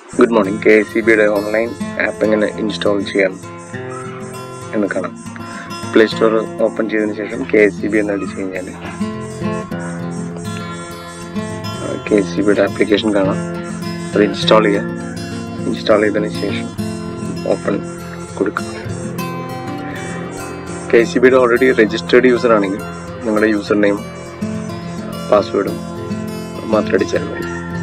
good morning K S C ബിയുടെ online app എങ്ങനെ install ചെയ്യാം എന്ന് കാണാം പ്ലേ സ്റ്റോർ ഓപ്പൺ ചെയ്തതിന് ശേഷം കെ എസ് സി ബി എന്ന് അടിച്ചു കഴിഞ്ഞാൽ കെ എസ് സി ബിയുടെ ആപ്ലിക്കേഷൻ കാണാം അത് ഇൻസ്റ്റാൾ ചെയ്യുക ഇൻസ്റ്റാൾ ചെയ്തതിന് ശേഷം ഓപ്പൺ കൊടുക്കുക കെ സി ബിയുടെ ഓൾറെഡി രജിസ്റ്റേർഡ് യൂസർ ആണെങ്കിൽ നിങ്ങളുടെ യൂസർ നെയിം പാസ്വേഡും മാത്രം അടിച്ചാൽ മതി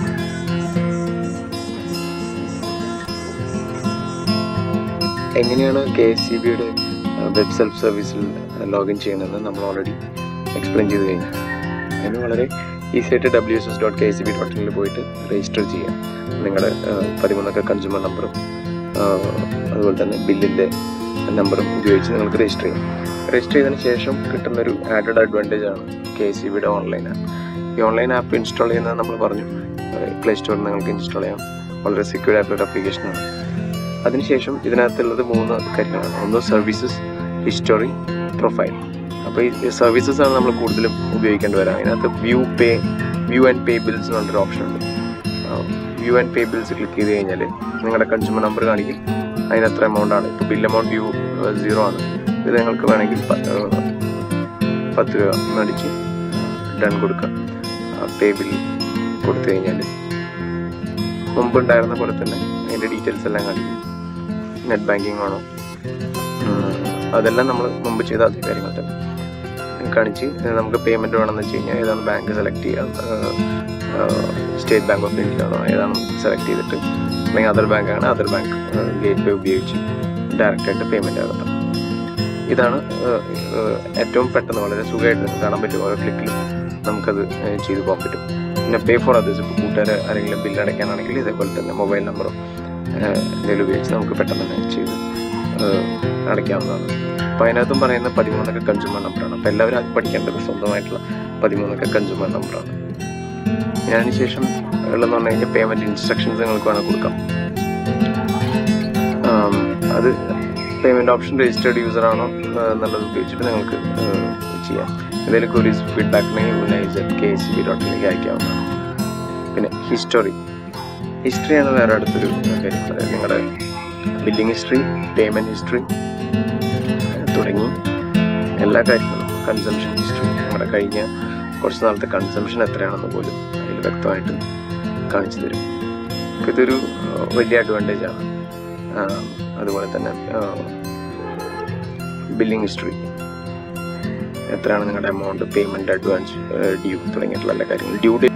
എങ്ങനെയാണ് കെ എസ് സി ബിയുടെ വെബ് സെൽഫ് സർവീസിൽ ലോഗിൻ ചെയ്യണമെന്ന് നമ്മൾ ഓൾറെഡി എക്സ്പ്ലെയിൻ ചെയ്ത് കഴിഞ്ഞു അതിന് വളരെ ഈസി ആയിട്ട് W S S dot K S C B dot ഇനിൽ പോയിട്ട് രജിസ്റ്റർ ചെയ്യാം നിങ്ങളുടെ പതിമൂന്നൊക്കെ കൺസ്യൂമർ നമ്പറും അതുപോലെ തന്നെ ബില്ലിൻ്റെ നമ്പറും ഉപയോഗിച്ച് നിങ്ങൾക്ക് രജിസ്റ്റർ ചെയ്യാം രജിസ്റ്റർ ചെയ്തതിന് ശേഷം കിട്ടുന്നൊരു ആഡഡ് അഡ്വാൻറ്റേജ് ആണ് കെ എസ് സി ബിയുടെ ഓൺലൈൻ ആപ്പ് ഈ ഓൺലൈൻ ആപ്പ് ഇൻസ്റ്റാൾ ചെയ്യുന്നത് നമ്മൾ പറഞ്ഞു പ്ലേ സ്റ്റോറിൽ നിങ്ങൾക്ക് ഇൻസ്റ്റാൾ ചെയ്യാം വളരെ സെക്യൂർ ആയിട്ടുള്ള ഒരു ആപ്ലിക്കേഷനാണ് അതിനുശേഷം ഇതിനകത്തുള്ളത് മൂന്ന് കാര്യങ്ങളാണ് ഒന്ന് സർവീസസ് ഹിസ്റ്ററി പ്രൊഫൈൽ അപ്പോൾ ഈ സർവീസസ് ആണ് നമ്മൾ കൂടുതലും ഉപയോഗിക്കേണ്ടി വരാം അതിനകത്ത് view pay view and pay bills എന്ന് പറഞ്ഞൊരു ഓപ്ഷൻ ഉണ്ട് view and pay bills click ചെയ്ത് കഴിഞ്ഞാൽ നിങ്ങളുടെ കൺസ്യൂമർ നമ്പർ കാണിക്കും അതിന് എത്ര എമൗണ്ട് ആണ് ഇപ്പോൾ ബിൽ എമൗണ്ട് വ്യൂ സീറോ ആണ് ഇത് നിങ്ങൾക്ക് വേണമെങ്കിൽ പ- ഏഹ് പത്ത് രൂപ മേടിച്ച് ഡൺ കൊടുക്കുക പേ ബിൽ കൊടുത്തു കഴിഞ്ഞാൽ മുമ്പ് ഉണ്ടായിരുന്ന പോലെ തന്നെ അതിൻ്റെ ഡീറ്റെയിൽസ് എല്ലാം കാണിക്കും നെറ്റ് ബാങ്കിങ് ആണോ ഉം, അതെല്ലാം നമ്മൾ മുമ്പ് ചെയ്ത അതേ കാര്യങ്ങൾ തന്നെ കാണിച്ച് നമുക്ക് പേയ്മെൻറ്റ് വേണമെന്ന് വെച്ച് കഴിഞ്ഞാൽ ഏതാണ് ബാങ്ക് സെലക്ട് ചെയ്യാം സ്റ്റേറ്റ് ബാങ്ക് ഓഫ് ഇന്ത്യ ആണോ ഏതാണ് സെലക്ട് ചെയ്തിട്ട് അല്ലെങ്കിൽ അതർ ബാങ്ക് ആണ് അതർ ബാങ്ക് ഗേറ്റ് വേ ഉപയോഗിച്ച് ഡയറക്റ്റായിട്ട് പേയ്മെൻറ്റ് നടത്താം ഇതാണ് ഏഹ്, ഏഹ്, ഏറ്റവും പെട്ടെന്ന് വളരെ സുഖമായിട്ട് കാണാൻ പറ്റും ഓരോ ക്ലിക്കിലും നമുക്കത് ഏഹ്, ചെയ്തു പോകാൻ പറ്റും പിന്നെ പേ ഫോർ അതേഴ്സ് ഇപ്പോൾ കൂട്ടുകാർ ആരെങ്കിലും ബില്ല് അടയ്ക്കാനാണെങ്കിൽ ഇതേപോലെ തന്നെ മൊബൈൽ നമ്പറോ എന്തെങ്കിലും ഉപയോഗിച്ച് നമുക്ക് പെട്ടെന്ന് തന്നെ ചെയ്ത് ഏഹ്, അടയ്ക്കാവുന്നതാണ് അപ്പോൾ അതിനകത്തും പറയുന്ന പതിമൂന്നൊക്കെ കൺസ്യൂമർ നമ്പറാണ് അപ്പോൾ എല്ലാവരും അത് പഠിക്കേണ്ടത് സ്വന്തമായിട്ടുള്ള പതിമൂന്നൊക്കെ കൺസ്യൂമർ നമ്പറാണ് അതിന് ശേഷം ഉള്ളതെന്ന് പറഞ്ഞു കഴിഞ്ഞാൽ പേയ്മെൻറ്റ് ഇൻസ്ട്രക്ഷൻസ് നിങ്ങൾക്ക് വേണം കൊടുക്കാം ആം, അത് പേയ്മെൻറ്റ് ഓപ്ഷൻ രജിസ്റ്റേർഡ് യൂസർ ആണോ ഏഹ്, എന്നുള്ളത് ഉപയോഗിച്ചിട്ട് നിങ്ങൾക്ക് ഏഹ്, ചെയ്യാം എന്തെങ്കിലും ക്വരീസ് ഫീഡ്ബാക്ക് ഉണ്ടെങ്കിൽ യുനൈസ് at K C B dot ഇനിലേക്ക് അയക്കാവുന്നതാണ് പിന്നെ ഹിസ്റ്ററി ഹിസ്റ്ററിയാണ് വേറെ അടുത്തൊരു കാര്യം അതായത് നിങ്ങളുടെ ബില്ലിംഗ് ഹിസ്റ്ററി പേയ്മെൻറ്റ് ഹിസ്റ്ററി തുടങ്ങി എല്ലാ കാര്യങ്ങളും കൺസംഷൻ ഹിസ്റ്ററി നിങ്ങളുടെ കഴിഞ്ഞ കുറച്ച് നാളത്തെ കൺസംഷൻ എത്രയാണെന്ന് പോലും അതിൽ വ്യക്തമായിട്ട് കാണിച്ചു തരും അപ്പോൾ ഇതൊരു ഏഹ്, വലിയ അഡ്വാൻറ്റേജ് ആണ് ആഹ്, അതുപോലെ തന്നെ ബില്ലിംഗ് ഹിസ്റ്ററി എത്രയാണ് നിങ്ങളുടെ എമൗണ്ട് പേയ്മെൻറ്റ് അഡ്വാൻസ് ഡ്യൂ തുടങ്ങിയിട്ടുള്ള എല്ലാ കാര്യങ്ങളും ഡ്യൂ ഡേറ്റ്